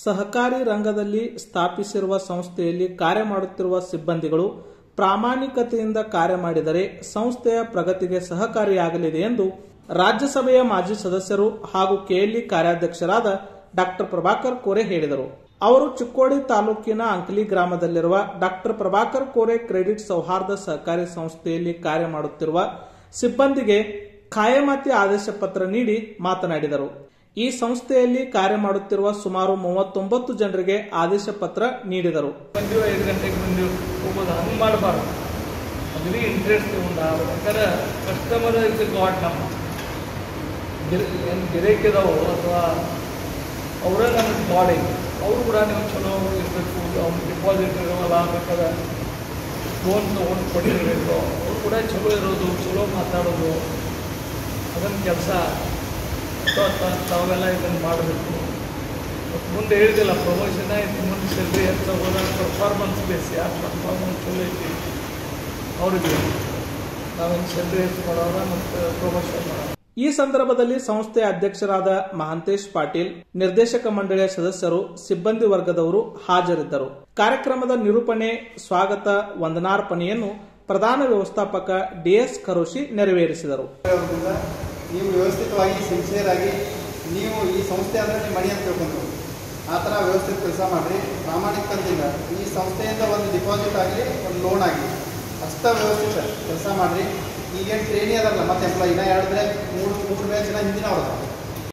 ಸಹಕಾರಿ ರಂಗದಲ್ಲಿ ಸ್ಥಾಪಿಸಿರುವ ಸಂಸ್ಥೆಯಲ್ಲಿ ಕಾರ್ಯ ಮಾಡುತ್ತಿರುವ ಸಿಬ್ಬಂದಿಗಳು ಪ್ರಾಮಾಣಿಕತೆಯಿಂದ ಕಾರ್ಯ ಮಾಡಿದರೆ ಸಂಸ್ಥೆಯ ಪ್ರಗತಿಗೆ ಸಹಕಾರಿಯಾಗಲಿದೆ ಎಂದು ರಾಜ್ಯಸಭೆಯ ಮಾಜಿ ಸದಸ್ಯರು ಹಾಗೂ ಕೆಎಲ್ಇ ಕಾರ್ಯಾಧ್ಯಕ್ಷರಾದ ಡಾಕ್ಟರ್ ಪ್ರಭಾಕರ್ ಕೋರೆ ಹೇಳಿದರು ಅವರು ಚಿಕ್ಕೋಡಿ ತಾಲೂಕಿನ ಅಂಕಲಿ ಗ್ರಾಮದಲ್ಲಿರುವ ಡಾಕ್ಟರ್ ಪ್ರಭಾಕರ್ ಕೋರೆ ಕ್ರೆಡಿಟ್ ಸೌಹಾರ್ದ ಸಹಕಾರಿ ಸಂಸ್ಥೆಯಲ್ಲಿ ಕಾರ್ಯ ಮಾಡುತ್ತಿರುವ ಸಿಬ್ಬಂದಿಗೆ ಖಾಯಮಾತಿ ಆದೇಶ ಪತ್ರ ನೀಡಿ ಮಾತನಾಡಿದರು ಈ ಸಂಸ್ಥೆಯಲ್ಲಿ ಕಾರ್ಯ ಮಾಡುತ್ತಿರುವ ಸುಮಾರು ಮೂವತ್ತೊಂಬತ್ತು ಜನರಿಗೆ ಆದೇಶ ಪತ್ರ ನೀಡಿದರು ಬಂದಿವ ಐದು ಗಂಟೆಗೆ ಬಂದಿವಿ ಹೋಗೋದು ಹಂಗೆ ಮಾಡಬಾರ್ದು ಅಗ್ರಿ ಇಂಟ್ರೆಸ್ಟ್ ತಗೊಂಡು ಯಾಕಂದ್ರೆ ಕಸ್ಟಮರ್ ಇಸ್ ಗಾಡ್ ನಮ್ಮ ಗಿರ್ ಏನು ಗಿರೇಕಿದಾವು ಅಥವಾ ಅವರೇ ನಮಗೆ ಗಾಡ್ ಐತಿ ಅವರು ಕೂಡ ನೀವು ಚಲೋ ಇರಬೇಕು ಅವ್ನು ಡಿಪಾಸಿಟ್ ಇರೋಲ್ಲ ಬೇಕಾದ್ರೆ ಲೋನ್ ತೊಗೊಂಡು ಕೊಟ್ಟಿರಬೇಕು ಅವ್ರು ಕೂಡ ಚಲೋ ಇರೋದು ಚಲೋ ಮಾತಾಡೋದು ಅದನ್ನು ಕೆಲಸ ತಾವೆಲ್ಲ ಇದನ್ನು ಮಾಡಬೇಕು ಮತ್ತು ಮುಂದೆ ಹೇಳಿದಿಲ್ಲ ಪ್ರಮೋಷನ್ ಐತಿ ಮುಂದೆ ಸ್ಯಾಲ್ರಿ ಹೆಚ್ಚಾಗೋದ ಪರ್ಫಾರ್ಮೆನ್ಸ್ ಬೇಸ್ ಯಾರು ಪರ್ಫಾರ್ಮೆನ್ಸ್ ಚಲೋ ಐತಿ ಅವ್ರಿಗೆ ನಾವೇನು ಸ್ಯಾಲ್ರಿ ಹೆಚ್ಚು ಮಾಡೋದ ಮತ್ತು ಪ್ರಮೋಷನ್ ಮಾಡೋಣ ಈ ಸಂದರ್ಭದಲ್ಲಿ ಸಂಸ್ಥೆಯ ಅಧ್ಯಕ್ಷರಾದ ಮಹಾಂತೇಶ್ ಪಾಟೀಲ್ ನಿರ್ದೇಶಕ ಮಂಡಳಿಯ ಸದಸ್ಯರು ಸಿಬ್ಬಂದಿ ವರ್ಗದವರು ಹಾಜರಿದ್ದರು ಕಾರ್ಯಕ್ರಮದ ನಿರೂಪಣೆ ಸ್ವಾಗತ ವಂದನಾರ್ಪಣೆಯನ್ನು ಪ್ರಧಾನ ವ್ಯವಸ್ಥಾಪಕ ಡಿಎಸ್ ಖರೋಶಿ ನೆರವೇರಿಸಿದರು ಇರೋದ್ರಿಂದ ನೀವು ವ್ಯವಸ್ಥಿತವಾಗಿ ಸಿನ್ಸಿಯರ್ ಆಗಿ ನೀವು ಈ ಸಂಸ್ಥೆ ಅಂದರೆ ನಿಮ್ಮ ಮಣಿ ಅಂತ ತಿಳ್ಕೊಂಡು ಆ ಥರ ವ್ಯವಸ್ಥಿತ ಕೆಲಸ ಮಾಡಿರಿ ಪ್ರಾಮಾಣಿಕತೆಯಿಂದ ಈ ಸಂಸ್ಥೆಯಿಂದ ಒಂದು ಡಿಪಾಸಿಟ್ ಆಗಲಿ ಒಂದು ಲೋನ್ ಆಗಲಿ ಅಷ್ಟ ವ್ಯವಸ್ಥಿತ ಕೆಲಸ ಮಾಡಿರಿ ಈಗೇನು ಟ್ರೇನಿ ಅದಲ್ಲ ಮತ್ತೆ ಎಂಪ್ಲಾಯ್ ಇನ್ನ ಎರಡು ಬ್ಯಾಚ್ ಮೂರು ಮೂರು ಬ್ಯಾಚ್ ಜನ ಹಿಂದಿನ ಅವ್ರದ್ದು